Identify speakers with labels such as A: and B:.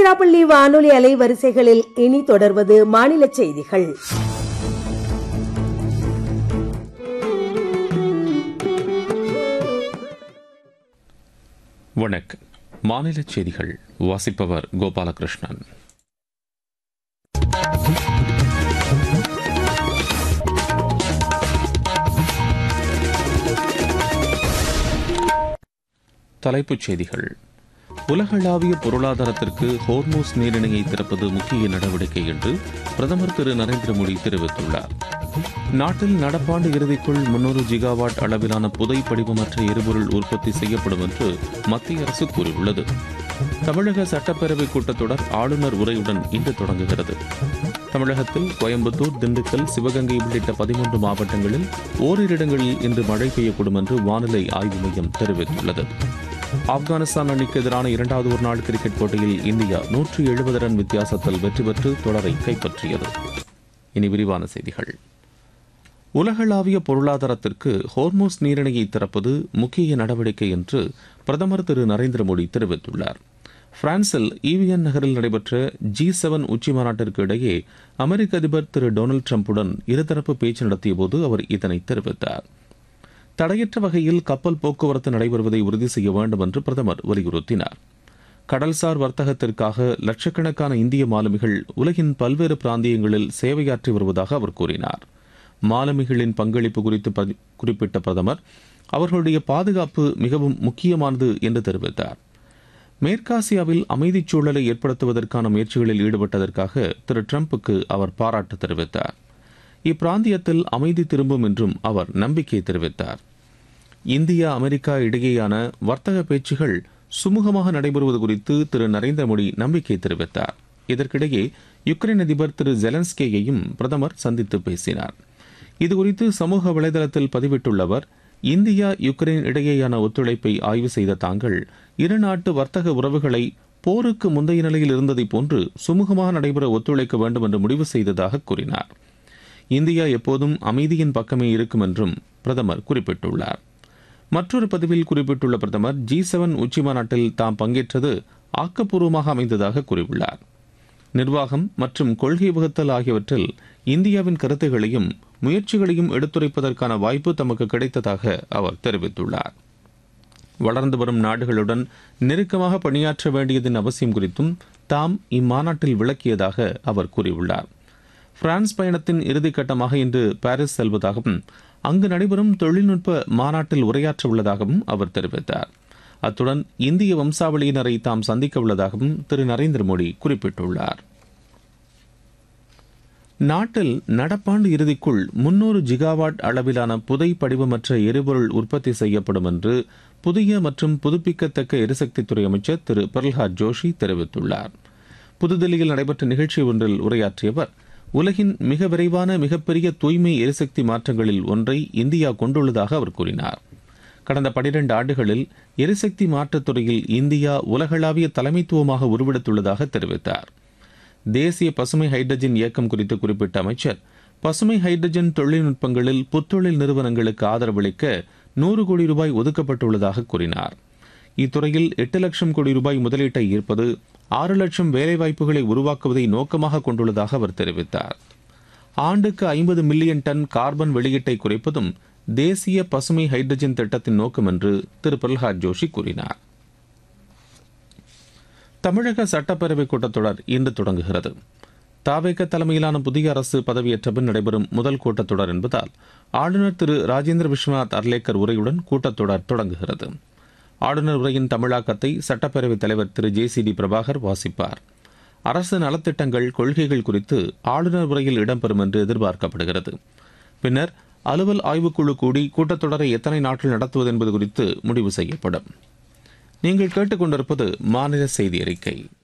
A: திருச்சிராப்பள்ளி வானொலி அலைவரிசைகளில் இனி தொடர்வது மாநில செய்திகள்
B: வணக்கம் மாநில செய்திகள் வாசிப்பவர் கோபாலகிருஷ்ணன் தலைப்புச் செய்திகள் உலகளாவிய பொருளாதாரத்திற்கு ஹோர்மோஸ் நீரிணையை திறப்பது முக்கிய நடவடிக்கை என்று பிரதமர் திரு நரேந்திர மோடி தெரிவித்துள்ளார் நாட்டில் நடப்பாண்டு இறுதிக்குள் முன்னூறு ஜிகாவாட் அளவிலான புதை படிவமற்ற எரிபொருள் உற்பத்தி செய்யப்படும் என்று மத்திய அரசு கூறியுள்ளது தமிழக சட்டப்பேரவை கூட்டத்தொடர் ஆளுநர் உரையுடன் இன்று தொடங்குகிறது தமிழகத்தில் கோயம்புத்தூர் திண்டுக்கல் சிவகங்கை உள்ளிட்ட பதிமூன்று மாவட்டங்களில் ஓரிரு இடங்களில் இன்று மழை பெய்யக்கூடும் என்று வானிலை ஆய்வு மையம் தெரிவித்துள்ளது ஆப்கானிஸ்தான் அணிக்கு எதிரான இரண்டாவது ஒருநாள் கிரிக்கெட் போட்டியில் இந்தியா நூற்றி எழுபது ரன் வித்தியாசத்தில் வெற்றி பெற்று தொடரை கைப்பற்றியது இனி விரிவான செய்திகள் உலகளாவிய பொருளாதாரத்திற்கு ஹோர்மோஸ் நீரிணையை திறப்பது முக்கிய நடவடிக்கை என்று பிரதமர் திரு நரேந்திர மோடி தெரிவித்துள்ளார் பிரான்சில் ஈவியன் நகரில் நடைபெற்ற ஜி செவன் உச்சி மாநாட்டிற்கு இடையே அமெரிக்க அதிபர் திரு டொனால்டு டிரம்புடன் இருதரப்பு பேச்சு நடத்தியபோது அவர் இதனை தெரிவித்தார் தடையற்ற வகையில் கப்பல் போக்குவரத்து நடைபெறுவதை உறுதி செய்ய வேண்டும் என்று பிரதமர் வலியுறுத்தினார் கடல்சார் வர்த்தகத்திற்காக லட்சக்கணக்கான இந்திய மாலுமிகள் உலகின் பல்வேறு பிராந்தியங்களில் சேவையாற்றி வருவதாக அவர் கூறினார் மாலுமிகளின் பங்களிப்பு குறித்து குறிப்பிட்ட பிரதமர் அவர்களுடைய பாதுகாப்பு மிகவும் முக்கியமானது என்று தெரிவித்தார் மேற்காசியாவில் அமைதிச் சூழலை ஏற்படுத்துவதற்கான முயற்சிகளில் ஈடுபட்டதற்காக திரு டிரம்புக்கு அவர் பாராட்டு தெரிவித்தார் இப்பிராந்தியத்தில் அமைதி திரும்பும் என்றும் அவர் நம்பிக்கை தெரிவித்தார் இந்தியா அமெரிக்கா இடையேயான வர்த்தக பேச்சுகள் சுமூகமாக நடைபெறுவது குறித்து திரு நரேந்திர மோடி நம்பிக்கை தெரிவித்தார் இதற்கிடையே யுக்ரைன் அதிபர் திரு ஜெலன்ஸ்கேயையும் பிரதமர் சந்தித்து பேசினார் இதுகுறித்து சமூக வலைதளத்தில் பதிவிட்டுள்ள அவர் இந்தியா யுக்ரைன் இடையேயான ஒத்துழைப்பை ஆய்வு செய்த தாங்கள் இரு நாட்டு வர்த்தக உறவுகளை போருக்கு முந்தைய நிலையில் இருந்ததைப் போன்று சுமூகமாக நடைபெற ஒத்துழைக்க வேண்டும் என்று முடிவு செய்ததாக கூறினார் இந்தியா எப்போதும் அமைதியின் பக்கமே இருக்கும் என்றும் பிரதமர் குறிப்பிட்டுள்ளார் மற்றொரு பதிவில் குறிப்பிட்டுள்ள பிரதமர் ஜி செவன் உச்சி மாநாட்டில் தாம் பங்கேற்றது ஆக்கப்பூர்வமாக அமைந்ததாக கூறியுள்ளார் நிர்வாகம் மற்றும் கொள்கை வகுத்தல் ஆகியவற்றில் இந்தியாவின் கருத்துகளையும் முயற்சிகளையும் எடுத்துரைப்பதற்கான வாய்ப்பு தமக்கு கிடைத்ததாக அவர் தெரிவித்துள்ளார் வளர்ந்து வரும் நாடுகளுடன் நெருக்கமாக பணியாற்ற வேண்டியதன் அவசியம் குறித்தும் தாம் இம்மாநாட்டில் விளக்கியதாக அவர் கூறியுள்ளார் பிரான்ஸ் பயணத்தின் இறுதிக்கட்டமாக இன்று பாரிஸ் செல்வதாகவும் அங்கு நடைபெறும் தொழில்நுட்ப மாநாட்டில் உரையாற்ற உள்ளதாகவும் அவர் தெரிவித்தார் அத்துடன் இந்திய வம்சாவளியினரை தாம் சந்திக்க உள்ளதாகவும் திரு நரேந்திர மோடி குறிப்பிட்டுள்ளார் நாட்டில் நடப்பாண்டு இறுதிக்குள் முன்னூறு ஜிகாவாட் அளவிலான புதை படிவமற்ற எரிபொருள் உற்பத்தி செய்யப்படும் என்று புதிய மற்றும் புதுப்பிக்கத்தக்க எரிசக்தித்துறை அமைச்சர் திரு பிரல்ஹாத் ஜோஷி தெரிவித்துள்ளார் புதுதில்லியில் நடைபெற்ற நிகழ்ச்சி ஒன்றில் உரையாற்றியவர் உலகின் மிக விரைவான மிகப்பெரிய தூய்மை எரிசக்தி மாற்றங்களில் ஒன்றை இந்தியா கொண்டுள்ளதாக அவர் கூறினார் கடந்த பனிரெண்டு ஆண்டுகளில் எரிசக்தி மாற்றத் துறையில் இந்தியா உலகளாவிய தலைமைத்துவமாக உருவெடுத்துள்ளதாக தெரிவித்தார் தேசிய பசுமை ஹைட்ரஜன் இயக்கம் குறித்து குறிப்பிட்ட அமைச்சர் பசுமை ஹைட்ரஜன் தொழில்நுட்பங்களில் புத்தொழில் நிறுவனங்களுக்கு ஆதரவளிக்க நூறு கோடி ரூபாய் ஒதுக்கப்பட்டுள்ளதாக கூறினார் இத்துறையில் எட்டு லட்சம் கோடி ரூபாய் முதலீட்டை ஈர்ப்பது ஆறு லட்சம் வேலைவாய்ப்புகளை உருவாக்குவதை நோக்கமாக கொண்டுள்ளதாக அவர் தெரிவித்தார் ஆண்டுக்கு ஐம்பது மில்லியன் டன் கார்பன் வெளியீட்டை குறைப்பதும் தேசிய பசுமை ஹைட்ரஜன் திட்டத்தின் நோக்கம் என்று திரு பிரல்ஹாத் ஜோஷி கூறினார் தமிழக சட்டப்பேரவை கூட்டத்தொடர் இன்று தொடங்குகிறது தாவேக தலைமையிலான புதிய அரசு பதவியேற்ற பின் நடைபெறும் முதல் கூட்டத்தொடர் என்பதால் ஆளுநர் திரு ராஜேந்திர விஸ்வநாத் அர்லேக்கர் உரையுடன் கூட்டத்தொடர் தொடங்குகிறது ஆளுநர் உரையின் தமிழாக்கத்தை சட்டப்பேரவைத் தலைவர் திரு ஜே சி டி பிரபாகர் வாசிப்பார் அரசு நலத்திட்டங்கள் கொள்கைகள் குறித்து ஆளுநர் உரையில் இடம்பெறும் என்று எதிர்பார்க்கப்படுகிறது பின்னர் அலுவல் ஆய்வுக்குழு கூடி கூட்டத்தொடரை எத்தனை நாட்கள் நடத்துவது என்பது குறித்து முடிவு செய்யப்படும் நீங்கள் கேட்டுக்கொண்டிருப்பது மாநில செய்தி அறிக்கை